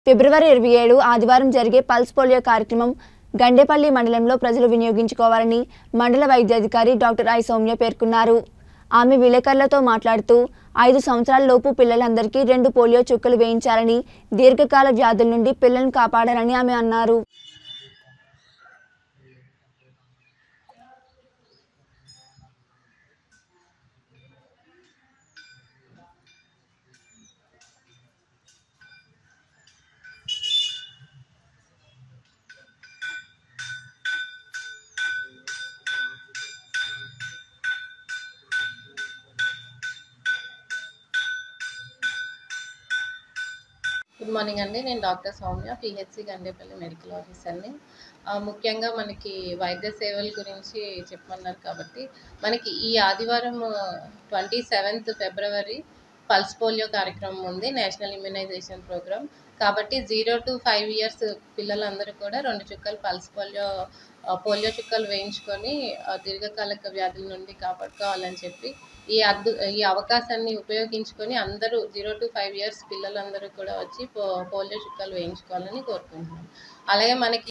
ఫిబ్రవరి ఇరవై ఏడు ఆదివారం జరిగే పల్స్ పోలియో కార్యక్రమం గండేపల్లి మండలంలో ప్రజలు వినియోగించుకోవాలని మండల వైద్యాధికారి డాక్టర్ ఐ సౌమ్య పేర్కొన్నారు ఆమె విలేకరులతో మాట్లాడుతూ ఐదు సంవత్సరాల లోపు పిల్లలందరికీ రెండు పోలియో చుక్కలు వేయించాలని దీర్ఘకాల వ్యాధుల నుండి పిల్లలను కాపాడాలని ఆమె అన్నారు గుడ్ మార్నింగ్ అండి నేను doctor Soumya PHC Gandepalli medical ఆఫీసర్ని ఆ, ముఖ్యంగా మనకి వైద్య సేవల గురించి చెప్పమన్నారు కాబట్టి మనకి ఈ ఆదివారం twenty seventh February pulse polio కార్యక్రమం ఉంది నేషనల్ ఇమ్యునైజేషన్ ప్రోగ్రామ్ కాబట్టి జీరో టు ఫైవ్ ఇయర్స్ పిల్లలందరూ కూడా రెండు చుక్కలు పల్స్ పోలియో ఆ, పోలియో చుక్కలు వేయించుకొని ఆ, దీర్ఘకాలిక వ్యాధుల నుండి కాపాడుకోవాలని చెప్పి ఈ అద్దు ఈ అవకాశాన్ని ఉపయోగించుకొని అందరూ జీరో టు ఫైవ్ ఇయర్స్ పిల్లలందరూ కూడా వచ్చి పో పోలియో చుక్కలు వేయించుకోవాలని కోరుకుంటున్నాం అలాగే మనకి